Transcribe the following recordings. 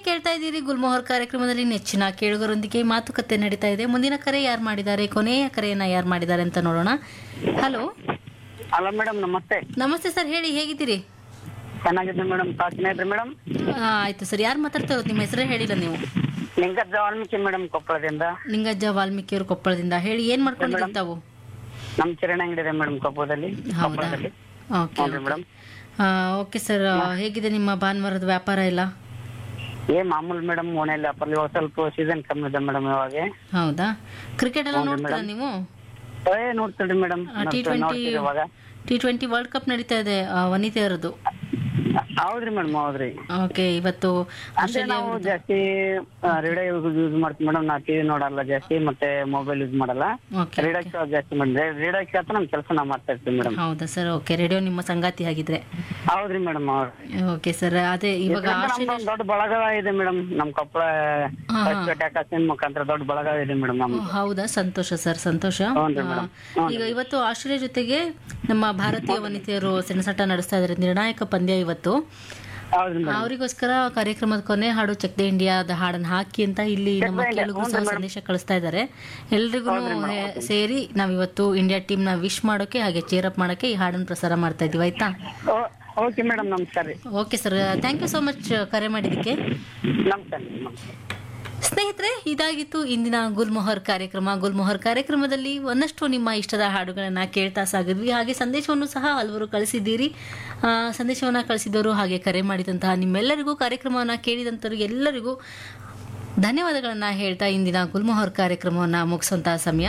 ಕೇಳ್ತಾ ಇದ್ದೀರಿ ಗುಲ್ಮೋಹರ್ ಕಾರ್ಯಕ್ರಮದಲ್ಲಿ ನೆಚ್ಚಿನ ಕೇಳುಗರೊಂದಿಗೆ ಮಾತುಕತೆ ನಡೀತಾ ಇದೆ ಮುಂದಿನ ಕರೆ ಯಾರು ಮಾಡಿದ್ದಾರೆ ಕೊನೆಯ ಕರೆಯನ್ನ ಯಾರು ಮಾಡಿದ್ದಾರೆ ಅಂತ ನೋಡೋಣ ಹಲೋ ಹಲೋ ಮೇಡಮ್ ನಮಸ್ತೆ ನಮಸ್ತೆ ಸರ್ ಹೇಳಿ ಹೇಗಿದ್ದೀರಿ ಚೆನ್ನಾಗಿದ್ದೆ ಮೇಡಮ್ ತಾಕಿನ ಇದ್ರಿ ಮೇಡಮ್ ಆ, ಆಯ್ತು ಸರ್ ಯಾರು ಮಾತಾಡ್ತಾ ಇರೋದು ನಿಮ್ಮ ಹೆಸರೇ ಹೇಳಿಲ್ಲ ನೀವು ಲಿಂಗಜ್ಜ ವಾಲ್ಮೀಕಿ ಮೇಡಮ್ ಕೊಪ್ಪಳದಿಂದ ನಿಂಗಜ್ಜ ವಾಲ್ಮೀಕಿಯವರು ಕೊಪ್ಪಳದಿಂದ ಹೇಳಿ ಏನ್ ಮಾಡ್ಕೊಂಡಿದ್ದೀರಿ ತಾವು ನಮ್ ಕಿರಾಣಿ ಅಂಗಡಿ ಇದೆ ಮೇಡಮ್ ಕೊಪ್ಪಳದಲ್ಲಿ ಹೌದಾ ಕೊಪ್ಪಳದಲ್ಲಿ ಓಕೆ ಹೌದ್ರಿ ಮೇಡಮ್ ಓಕೆ ಸರ್ ಹೇಗಿದೆ ನಿಮ್ಮ ಭಾನುವಾರದ ವ್ಯಾಪಾರ ಎಲ್ಲ ಏ ಮಾಮೂಲಿ ಮೇಡಮ್ ಓಣೆಲ್ಲ ಅಪ್ಪಲ್ಲಿ ಇವಾಗ ಸ್ವಲ್ಪ ಸೀಸನ್ ಕಮ್ಮಿ ಇದೆ ಮೇಡಮ್ ಇವಾಗ ಹೌದಾ ಕ್ರಿಕೆಟ್ ಎಲ್ಲ ನೋಡ್ತೀರಾ ನೀವು ಏ ನೋಡ್ತೀರಿ ಮೇಡಮ್ ಟಿ ಟ್ವೆಂಟಿ ನೋಡ್ತೀರಿ ಇವಾಗ ಟಿ ಟ್ವೆಂಟಿ ವರ್ಲ್ಡ್ ಕಪ್ ನಡೀತಾ ಇದೆ ಆ, ವನಿತೆಯರದು ಹೌದ್ರಿ ಮೇಡಮ್ ಹೌದ್ರಿ ಓಕೆ ಇವತ್ತು ಅಂದ್ರೆ ನಾವು ಜಾಸ್ತಿ ರೇಡಿಯೋ ಯೂಸ್ ಮಾಡ್ತೀವಿ ಮೇಡಮ್ ನಾ ಟಿವಿ ನೋಡಲ್ಲ ಜಾಸ್ತಿ ಮತ್ತೆ ಮೊಬೈಲ್ ಯೂಸ್ ಮಾಡಲ್ಲ ಓಕೆ ರೇಡಿಯೋ ಜಾಸ್ತಿ ಮಾಡಿ ರೇಡಿಯೋ ಕೇಳ್ತಾ ನಮ್ ಕೆಲಸ ನಾವು ಮಾಡ್ತಾ ಇರ್ತೀವಿ ಮೇಡಮ್ ಹೌದಾ ಸರ್ ಓಕೆ ರೇಡಿಯೋ ನಿಮ್ಮ ಸಂಗಾತಿ ಆಗಿದ್ರೆ ಹೌದ್ರಿ ಮೇಡಮ್ ಹೌದ್ರಿ ಓಕೆ ಸರ್ ಅದೇ ಇವಾಗ ಇದ್ರಿಂದ ಆಸ್ಟ್ರೇಲಿಯಾ ನಮ್ದೊಂದ್ ದೊಡ್ಡ ಬಳಗ ಇದೆ ಮೇಡಮ್ ನಮ್ ಕೊಪ್ಪಳ ಆಕಾಶನ್ ಮುಖಾಂತರ ದೊಡ್ಡ ಬಳಗ ಇದೆ ಮೇಡಮ್ ನಮ್ ಹೌದಾ ಸಂತೋಷ ಸರ್ ಸಂತೋಷ ಹೌನ್ರಿ ಆ, ಮೇಡಮ್. ಈಗ ಇವತ್ತು ಆಸ್ಟ್ರೇಲಿಯಾ ಜೊತೆಗೆ ನಮ್ಮ ಭಾರತೀಯ ವನಿತೆಯರು ಸೆಣಸಾಟ ನಡೆಸ್ತಾ ಇದ್ದಾರೆ ನಿರ್ಣಾಯಕ ಪಂದ್ಯ ಇವತ್ತು ಹೌದ್ರಿ ಮೇಡಮ್ ಅವರಿಗೋಸ್ಕರ ಕಾರ್ಯಕ್ರಮದ ಕೊನೆ ಹಾಡು ಚೆಕ್ ದ ಇಂಡಿಯಾದ ಹಾಡನ್ನ ಹಾಕಿ ಅಂತ ಇಲ್ಲಿ ನಮ್ಮ ಕೇಳುಗರು ಸಹ ಸಂದೇಶ ಕಳಿಸ್ತಾ ಇದ್ದಾರೆ ಎಲ್ರಿಗೂ ಸೇರಿ ನಾವಿವತ್ತು ಇಂಡಿಯಾ ಟೀಮ್ ನ ವಿಶ್ ಮಾಡೋಕೆ ಹಾಗೆ ಚೇರ್ ಅಪ್ ಮಾಡೋಕೆ ಈ ಹಾಡನ್ನು ಪ್ರಸಾರ ಮಾಡ್ತಾ ಇದೀವಿ ಆಯ್ತಾ ಓಕೆ ಮೇಡಮ್ ನಮಸ್ಕಾರ ರೀ okay sir thank you so much ಕರೆ ಮಾಡಿದ್ದಕ್ಕೆ ನಮಸ್ಕಾರ ನಮಸ್ಕಾರ ಸ್ನೇಹಿತರೆ ಇದಾಗಿತ್ತು ಇಂದಿನ ಗುಲ್ಮೊಹರ್ ಕಾರ್ಯಕ್ರಮ ಗುಲ್ಮೊಹರ್ ಕಾರ್ಯಕ್ರಮದಲ್ಲಿ ಒಂದಷ್ಟು ನಿಮ್ಮ ಇಷ್ಟದ ಹಾಡುಗಳನ್ನ ಕೇಳ್ತಾ ಸಾಗಿದ್ವಿ ಹಾಗೆ ಸಂದೇಶವನ್ನು ಸಹ ಹಲವರು ಕಳಿಸಿದ್ದೀರಿ ಆ, ಸಂದೇಶವನ್ನ ಕಳಿಸಿದವರು ಹಾಗೆ ಕರೆ ಮಾಡಿದಂತಹ ನಿಮ್ಮೆಲ್ಲರಿಗೂ ಕಾರ್ಯಕ್ರಮವನ್ನ ಕೇಳಿದಂಥವ್ರಿಗೆ ಎಲ್ಲರಿಗೂ ಧನ್ಯವಾದಗಳನ್ನ ಹೇಳ್ತಾ ಇಂದಿನ ಗುಲ್ಮೊಹರ್ ಕಾರ್ಯಕ್ರಮವನ್ನ ಮುಗಿಸುವಂತಹ ಸಮಯ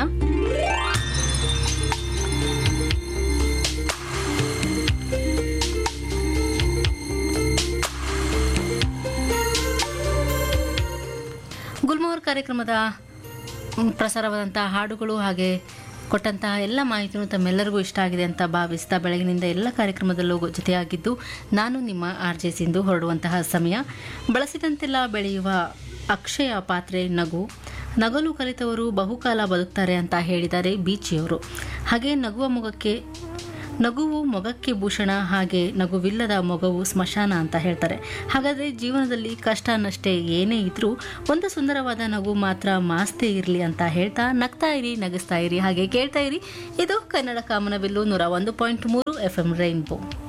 ಗುಲ್ಮೋಹರ್ ಕಾರ್ಯಕ್ರಮದ ಮ್, ಪ್ರಸಾರವಾದಂತಹ ಹಾಡುಗಳು ಹಾಗೆ ಕೊಟ್ಟಂತಹ ಎಲ್ಲ ಮಾಹಿತಿಯೂ ತಮ್ಮೆಲ್ಲರಿಗೂ ಇಷ್ಟ ಆಗಿದೆ ಅಂತ ಭಾವಿಸ್ತಾ ಬೆಳಗಿನಿಂದ ಎಲ್ಲ ಕಾರ್ಯಕ್ರಮದಲ್ಲೂ ಗೊ- ಜೊತೆಯಾಗಿದ್ದು ನಾನು ನಿಮ್ಮ ಆರ್ ಜೆ ಸಿಂಧು ಹೊರಡುವಂತಹ ಸಮಯ ಬಳಸಿದಂತೆಲ್ಲ ಬೆಳೆಯುವ ಅಕ್ಷಯ ಪಾತ್ರೆ ನಗು ನಗಲು ಕಲಿತವರು ಬಹುಕಾಲ ಬದುಕ್ತಾರೆ ಅಂತ ಹೇಳಿದ್ದಾರೆ ಬೀಚಿಯವರು ಹಾಗೆ ನಗುವ ಮೊಗಕ್ಕೆ ನಗುವು ಮೊಗಕ್ಕೆ ಭೂಷಣ ಹಾಗೆ ನಗುವಿಲ್ಲದ ಮೊಗವು ಸ್ಮಶಾನ ಅಂತ ಹೇಳ್ತಾರೆ ಹಾಗಾದರೆ ಜೀವನದಲ್ಲಿ ಕಷ್ಟ ನಷ್ಟೇ ಏನೇ ಇದ್ರೂ ಒಂದು ಸುಂದರವಾದ ನಗು ಮಾತ್ರ ಮಾಸ್ತೆ ಇರಲಿ ಅಂತ ಹೇಳ್ತಾ ನಗ್ತಾ ಇರಿ ನಗಿಸ್ತಾ ಇರಿ ಹಾಗೆ ಕೇಳ್ತಾ ಇರಿ ಇದು ಕನ್ನಡ ಕಾಮನಬಿಲ್ಲು ನೂರ ಒಂದು ಪಾಯಿಂಟ್ ಮೂರು ಎಫ್ ಎಂ ರೈನ್ಬೋ